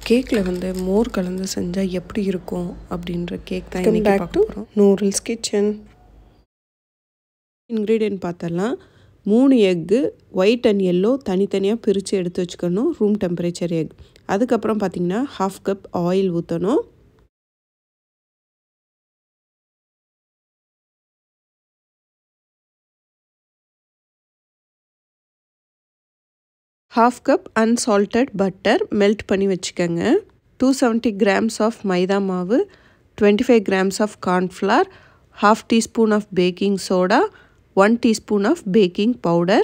கேக்கில் வந்து மோர் கலந்து செஞ்சால் எப்படி இருக்கும் அப்படின்ற கேக் தான் Welcome இன்றைக்கி back பார்க்க போகிறோம் நூடுல்ஸ் கிச்சன் இன்க்ரீடியன்ட் பார்த்தலாம் மூணு எக்கு ஒயிட் அண்ட் எல்லோ தனித்தனியாக பிரித்து எடுத்து வச்சுக்கணும் ரூம் டெம்பரேச்சர் எக் அதுக்கப்புறம் பார்த்தீங்கன்னா ஹாஃப் கப் ஆயில் ஊற்றணும் half cup unsalted butter melt பண்ணி வச்சுக்கோங்க two seventy grams of maida மாவு twenty five grams of cornflour half teaspoon of baking soda one teaspoon of baking powder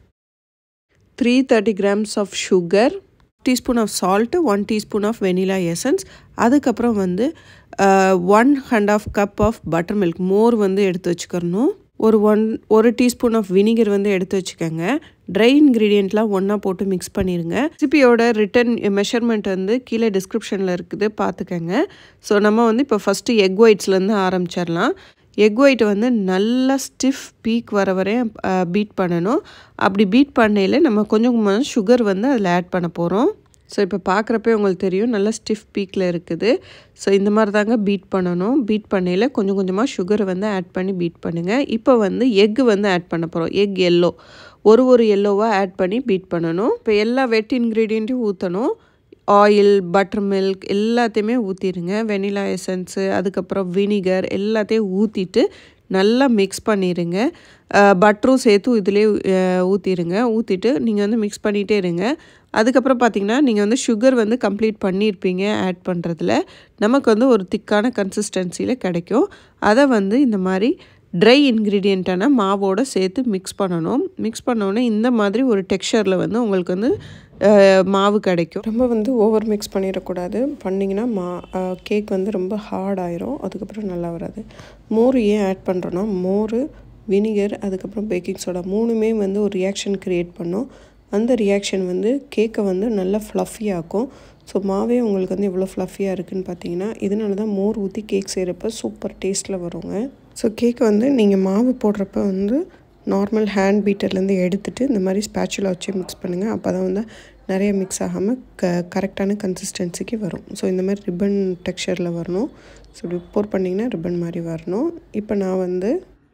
three thirty grams of sugar teaspoon of salt one teaspoon of vanilla essence அதுக்கப்புறம் வந்து one and half cup of butter milk மோர் வந்து எடுத்து வச்சுக்கிறணும் ஒரு one ஒரு teaspoon of vinegar வந்து எடுத்து வச்சுக்கோங்க ட்ரை இன்க்ரீடியண்ட்லாம் ஒன்றா போட்டு மிக்ஸ் பண்ணிடுங்க ரெசிபியோட ரிட்டன் மெஷர்மெண்ட் வந்து கீழே டிஸ்கிரிப்ஷனில் இருக்குது பார்த்துக்கோங்க ஸோ நம்ம வந்து இப்போ ஃபஸ்ட்டு எக் ஒயிட்ஸ்லேருந்து ஆரம்பிச்சிடலாம் எக் ஒயிட் வந்து நல்லா ஸ்டிஃப் பீக் வர வரையும் பீட் பண்ணணும் அப்படி பீட் பண்ணையில் நம்ம கொஞ்சம் கொஞ்சமாக சுகர் வந்து அதில் ஆட் பண்ண போகிறோம் ஸோ இப்போ பார்க்குறப்பே உங்களுக்கு தெரியும் நல்லா ஸ்டிஃப் பீக்கில் இருக்குது ஸோ இந்த மாதிரி தாங்க பீட் பண்ணணும் பீட் பண்ணையில் கொஞ்சம் கொஞ்சமாக சுகர் வந்து ஆட் பண்ணி பீட் பண்ணுங்கள் இப்போ வந்து எக்கு வந்து ஆட் பண்ண போகிறோம் எக் எல்லோ ஒரு ஒரு எல்லோவாக ஆட் பண்ணி பீட் பண்ணணும் இப்போ எல்லா வெட் இன்க்ரீடியண்ட்டையும் ஊற்றணும் ஆயில் பட்டர் மில்க் எல்லாத்தையுமே ஊற்றிடுங்க வெனிலா எசன்ஸு அதுக்கப்புறம் வினிகர் எல்லாத்தையும் ஊற்றிட்டு நல்லா மிக்ஸ் பண்ணிடுங்க பட்டரும் சேர்த்து இதிலே ஊற்றிடுங்க ஊற்றிட்டு நீங்கள் வந்து மிக்ஸ் பண்ணிகிட்டே இருங்க அதுக்கப்புறம் பார்த்தீங்கன்னா நீங்கள் வந்து சுகர் வந்து கம்ப்ளீட் பண்ணியிருப்பீங்க ஆட் பண்ணுறதுல நமக்கு வந்து ஒரு திக்கான கன்சிஸ்டன்சியில் கிடைக்கும் அதை வந்து இந்த மாதிரி ட்ரை இன்க்ரீடியண்ட்டான மாவோடு சேர்த்து மிக்ஸ் பண்ணணும் மிக்ஸ் பண்ணோன்னே இந்த மாதிரி ஒரு டெக்ஸ்சரில் வந்து உங்களுக்கு வந்து மாவு கிடைக்கும் ரொம்ப வந்து ஓவர் மிக்ஸ் பண்ணிடக்கூடாது பண்ணிங்கன்னா மா கேக் வந்து ரொம்ப ஹார்ட் ஆயிரும் அதுக்கப்புறம் நல்லா வராது மோர் ஏன் ஆட் பண்ணுறோன்னா மோர் வினிகர் அதுக்கப்புறம் பேக்கிங் சோடா மூணுமே வந்து ஒரு ரியாக்ஷன் க்ரியேட் பண்ணும் அந்த ரியாக்ஷன் வந்து கேக்கை வந்து நல்லா ஃப்ளஃபியாக்கும் ஸோ மாவே உங்களுக்கு வந்து எவ்வளோ ஃப்ளஃபியாக இருக்குதுன்னு பார்த்தீங்கன்னா இதனால தான் மோர் ஊற்றி கேக் செய்கிறப்ப சூப்பர் டேஸ்ட்டில் வருங்க ஸோ கேக்கை வந்து நீங்கள் மாவு போடுறப்ப வந்து நார்மல் ஹேண்ட் பீட்டர்லேருந்து எடுத்துகிட்டு இந்த மாதிரி ஸ்பேச்சுலா வச்சு மிக்ஸ் பண்ணுங்கள் அப்போ தான் வந்து நிறைய மிக்ஸ் ஆகாமல் க கரெக்டான கன்சிஸ்டன்சிக்கு வரும் ஸோ இந்த மாதிரி ரிப்பன் டெக்ஸ்சரில் வரணும் ஸோ இப்படி போர் பண்ணிங்கன்னா ரிப்பன் மாதிரி வரணும் இப்போ நான் வந்து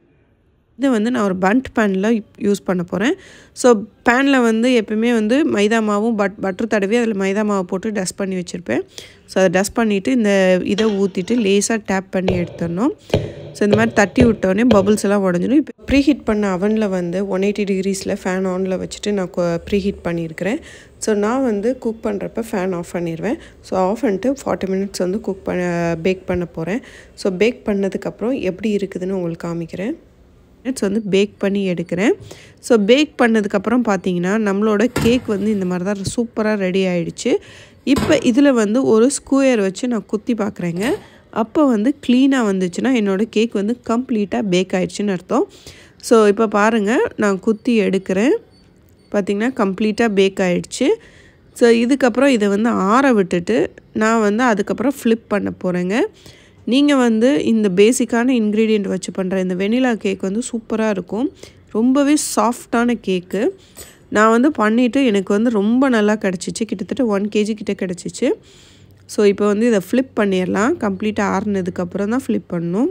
இதை வந்து நான் ஒரு பண்ட் பேனில் யூஸ் பண்ண போகிறேன் ஸோ பேனில் வந்து எப்பவுமே வந்து மைதா மாவும் பட் பட்டர் தடவி அதில் மைதா மாவு போட்டு டஸ்ட் பண்ணி வச்சுருப்பேன் ஸோ அதை டஸ்ட் பண்ணிவிட்டு இந்த இதை ஊற்றிட்டு லேஸாக டேப் பண்ணி எடுத்துடணும் ஸோ இந்த மாதிரி தட்டி விட்டோடனே பபுள்ஸ் எல்லாம் உடஞ்சிடும் இப்போ ப்ரீ ஹீட் பண்ண அவனில் வந்து ஒன் எயிட்டி டிகிரிஸில் ஃபேன் ஆனில் வச்சுட்டு நான் ப்ரீ ஹீட் பண்ணியிருக்கிறேன் ஸோ நான் வந்து குக் பண்ணுறப்ப ஃபேன் ஆஃப் பண்ணிடுவேன் ஸோ ஆஃப் பண்ணிட்டு ஃபார்ட்டி மினிட்ஸ் வந்து குக் பண்ண பேக் பண்ண போகிறேன் ஸோ பேக் பண்ணதுக்கப்புறம் எப்படி இருக்குதுன்னு உங்களுக்கு காமிக்கிறேன் மினிட்ஸ் வந்து பேக் பண்ணி எடுக்கிறேன் ஸோ பேக் பண்ணதுக்கப்புறம் பார்த்தீங்கன்னா நம்மளோட கேக் வந்து இந்த மாதிரி தான் சூப்பராக ரெடி ஆகிடுச்சு இப்போ இதில் வந்து ஒரு ஸ்கூயர் வச்சு நான் குத்தி பார்க்குறேங்க அப்போ வந்து க்ளீனாக வந்துச்சுன்னா என்னோடய கேக் வந்து கம்ப்ளீட்டாக பேக் ஆகிடுச்சின்னு அர்த்தம் ஸோ இப்போ பாருங்கள் நான் குத்தி எடுக்கிறேன் பார்த்திங்கன்னா கம்ப்ளீட்டாக பேக் ஆகிடுச்சு ஸோ இதுக்கப்புறம் இதை வந்து ஆற விட்டுட்டு நான் வந்து அதுக்கப்புறம் ஃப்ளிப் பண்ண போகிறேங்க நீங்கள் வந்து இந்த பேசிக்கான இன்க்ரீடியண்ட் வச்சு பண்ணுற இந்த வெனிலா கேக் வந்து சூப்பராக இருக்கும் ரொம்பவே சாஃப்டான கேக்கு நான் வந்து பண்ணிவிட்டு எனக்கு வந்து ரொம்ப நல்லா கிடச்சிச்சு கிட்டத்தட்ட ஒன் கேஜி கிட்ட கிடச்சிச்சு ஸோ இப்போ வந்து இதை ஃப்ளிப் பண்ணிடலாம் கம்ப்ளீட்டாக ஆறுனதுக்கப்புறம் தான் ஃப்ளிப் பண்ணணும்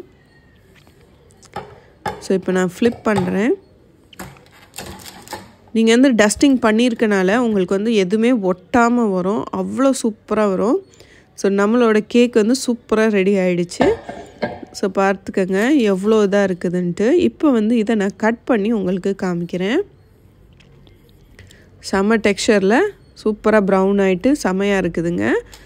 ஸோ இப்போ நான் ஃப்ளிப் பண்ணுறேன் நீங்கள் வந்து டஸ்டிங் பண்ணியிருக்கனால உங்களுக்கு வந்து எதுவுமே ஒட்டாமல் வரும் அவ்வளோ சூப்பராக வரும் ஸோ நம்மளோட கேக் வந்து சூப்பராக ரெடி ஆகிடுச்சு ஸோ பார்த்துக்கோங்க எவ்வளோ இதாக இருக்குதுன்ட்டு இப்போ வந்து இதை நான் கட் பண்ணி உங்களுக்கு காமிக்கிறேன் செம்ம டெக்ஸ்சரில் சூப்பராக ப்ரௌன் ஆகிட்டு செமையாக இருக்குதுங்க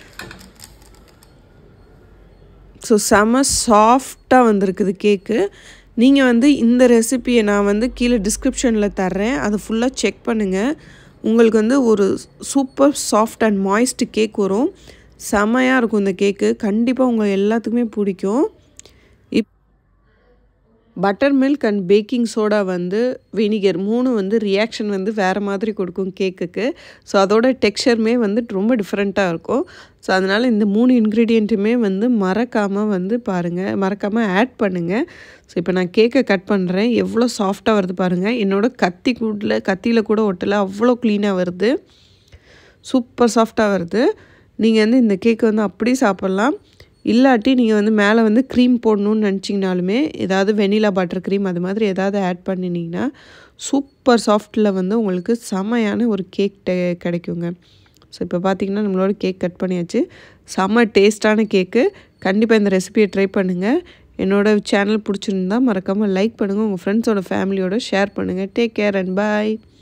ஸோ செம சாஃப்டாக வந்திருக்குது கேக்கு நீங்கள் வந்து இந்த ரெசிப்பியை நான் வந்து கீழே டிஸ்கிரிப்ஷனில் தர்றேன் அதை ஃபுல்லாக செக் பண்ணுங்கள் உங்களுக்கு வந்து ஒரு super soft and moist cake வரும் செமையாக இருக்கும் இந்த கேக்கு கண்டிப்பாக உங்கள் எல்லாத்துக்குமே பிடிக்கும் இப் butter milk and baking soda வந்து வினிகர் மூணு வந்து ரியாக்ஷன் வந்து வேறு மாதிரி கொடுக்கும் கேக்குக்கு ஸோ அதோட டெக்ஸ்சருமே வந்து ரொம்ப டிஃப்ரெண்ட்டாக இருக்கும் ஸோ அதனால் இந்த மூணு இன்க்ரீடியண்ட்டுமே வந்து மறக்காமல் வந்து பாருங்கள் மறக்காமல் ஆட் பண்ணுங்கள் ஸோ இப்போ நான் கேக்கை கட் பண்ணுறேன் எவ்வளோ சாஃப்டாக வருது பாருங்கள் என்னோடய கத்தி கூட்டில் கத்தியில் கூட ஒட்டலை அவ்வளோ க்ளீனாக வருது சூப்பர் சாஃப்டாக வருது நீங்கள் வந்து இந்த கேக்கு வந்து அப்படியே சாப்பிட்லாம் இல்லாட்டி நீங்கள் வந்து மேலே வந்து க்ரீம் போடணும்னு நினச்சிங்கனாலுமே ஏதாவது வெனிலா பட்டர் க்ரீம் அது மாதிரி ஏதாவது ஆட் பண்ணினீங்கன்னா சூப்பர் சாஃப்டில் வந்து உங்களுக்கு செமையான ஒரு கேக் கிடைக்குங்க ஸோ இப்போ பார்த்தீங்கன்னா நம்மளோட கேக் கட் பண்ணியாச்சு செம்ம டேஸ்ட்டான கேக்கு கண்டிப்பாக இந்த ரெசிபியை ட்ரை பண்ணுங்கள் என்னோடய சேனல் பிடிச்சிருந்தா மறக்காமல் லைக் பண்ணுங்கள் உங்கள் ஃப்ரெண்ட்ஸோட ஃபேமிலியோட ஷேர் பண்ணுங்கள் டேக் கேர் அண்ட் பாய்